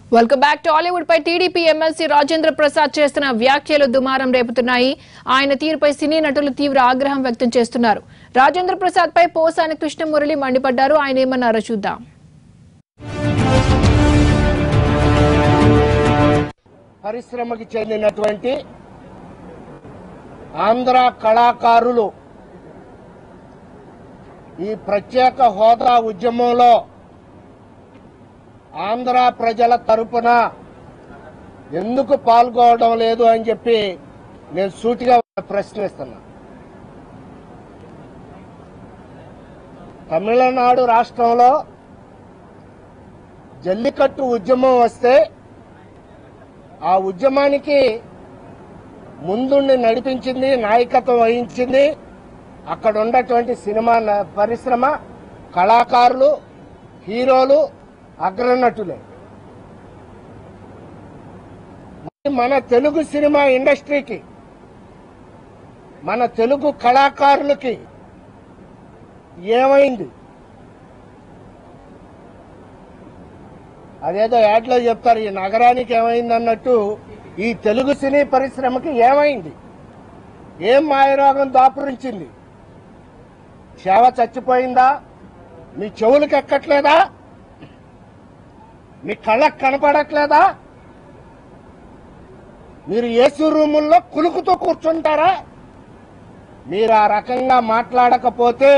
welcome back Tollywood పై TDP MLC Rajendra Prasad చేస్తున్న వ్యాఖ్యలు దుమారం రేపుతున్నాయి ఆయన తీరుపై సినీ నటులు తీవ్ర ఆగ్రహం వ్యక్తం చేస్తున్నారు రాజేంద్ర ప్రసాద్ పై పోసాని కృష్ణమురళి మండిపడ్డారు ఆయన ఏమన్నారో చూద్దాం పరిశ్రమకి చెందినటువంటి ఆంధ్ర కళాకారులు ఈ ప్రత్యేక హోదా ఉద్యమంలో ఆంధ్ర ప్రజల తరపున ఎందుకు పాల్గొనడం లేదు అని చెప్పి నేను సూటిగా ప్రశ్నిస్తున్నా తమిళనాడు రాష్ట్రంలో జల్లికట్టు ఉద్యమం వస్తే ఆ ఉద్యమానికి ముందుండి నడిపించింది నాయకత్వం వహించింది అక్కడ ఉన్నటువంటి సినిమా న- పరిశ్రమ కళాకారులు హీరోలు అగ్రనటులే మరి మన తెలుగు సినిమా ఇండస్ట్రీకి మన తెలుగు కళాకారులకి ఏమైంది అదేదో యాడ్లో చెప్తారు ఈ నగరానికి ఏమైంది అన్నట్టు ఈ తెలుగు సినీ పరిశ్రమకి ఏమైంది ఏం మాయరోగం దాపురించింది సేవ చచ్చిపోయిందా మీ చెవులకు ఎక్కట్లేదా మీ కళ్ళకు కనపడట్లేదా మీరు ఏసీ రూముల్లో కులుకుతూ కూర్చుంటారా మీరు ఆ రకంగా మాట్లాడకపోతే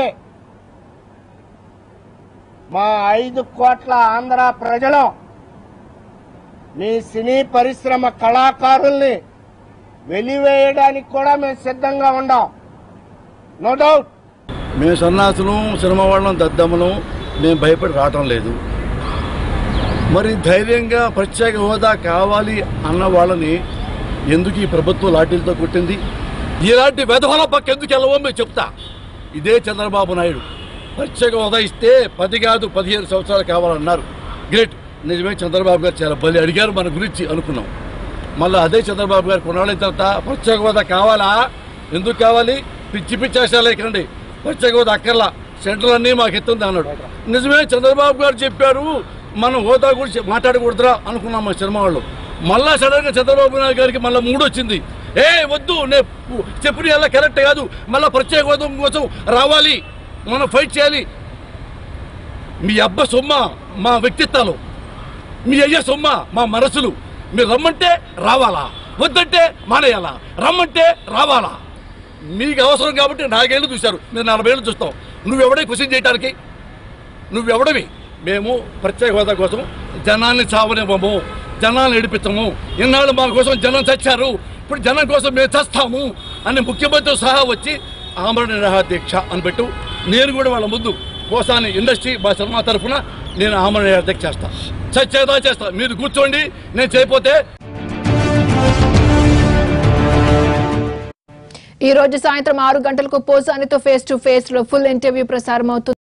మా ఐదు కోట్ల ఆంధ్ర ప్రజలు మీ సినీ పరిశ్రమ కళాకారుల్ని వెలివేయడానికి కూడా మేము సిద్ధంగా ఉండాం నో డౌట్ మేము సన్నాసులు సినిమా వాళ్ళం దద్దమ్మలం మేము భయపడి రావటం లేదు మరి ధైర్యంగా ప్రత్యేక హోదా కావాలి అన్న వాళ్ళని ఎందుకు ఈ ప్రభుత్వం లాఠీలతో కొట్టింది ఇలాంటి వెధవల పక్క ఎందుకు వెళ్ళవో మేము చెప్తా ఇదే చంద్రబాబు నాయుడు ప్రత్యేక హోదా ఇస్తే పది కాదు పదిహేను సంవత్సరాలు కావాలన్నారు గ్రేట్ నిజమే చంద్రబాబు గారు చాలా బలి అడిగారు మన గురించి అనుకున్నాం మళ్ళీ అదే చంద్రబాబు గారు కొన్నాళ్ళ తర్వాత ప్రత్యేక హోదా కావాలా ఎందుకు కావాలి పిచ్చి పిచ్చి ఆశాలు ఎక్కండి ప్రత్యేక హోదా అక్కర్లా సెంట్రల్ అన్నీ మాకు ఎత్తుంది అన్నాడు నిజమే చంద్రబాబు గారు చెప్పారు మనం హోదా గురించి మాట్లాడకూడదురా అనుకున్నాం మా సినిమా వాళ్ళు మళ్ళా సడన్ గా చంద్రబాబు నాయుడు గారికి మళ్ళీ మూడు వచ్చింది ఏ వద్దు నేను చెప్పిన అలా కరెక్ట్ కాదు మళ్ళీ ప్రత్యేక హోదా కోసం రావాలి మనం ఫైట్ చేయాలి మీ అబ్బ సొమ్మ మా వ్యక్తిత్వాలు మీ అయ్య సొమ్మ మా మనసులు మీరు రమ్మంటే రావాలా వద్దంటే మానేయాలా రమ్మంటే రావాలా మీకు అవసరం కాబట్టి నాలుగేళ్ళు చూశారు మీరు నలభై ఏళ్ళు చూస్తాం నువ్వెవడే క్వశ్చన్ చేయడానికి నువ్వెవడవి మేము ప్రత్యేక హోదా కోసం జనాన్ని చావనివ్వము జనాన్ని నడిపించము ఇన్నాళ్ళు మా కోసం జనం చచ్చారు ఇప్పుడు జనం కోసం మేము చస్తాము అని ముఖ్యమంత్రి సహా వచ్చి ఆమరణ నిరాహార దీక్ష అని పెట్టు నేను కూడా వాళ్ళ ముందు కోసాని ఇండస్ట్రీ మా సినిమా తరఫున నేను ఆమరణ నిరాహార దీక్ష చేస్తా చచ్చేదా చేస్తా మీరు కూర్చోండి నేను చేయకపోతే ఈ రోజు సాయంత్రం ఆరు గంటలకు పోసానితో ఫేస్ టు ఫేస్ లో ఫుల్ ఇంటర్వ్యూ ప్రసారం అవుతుంది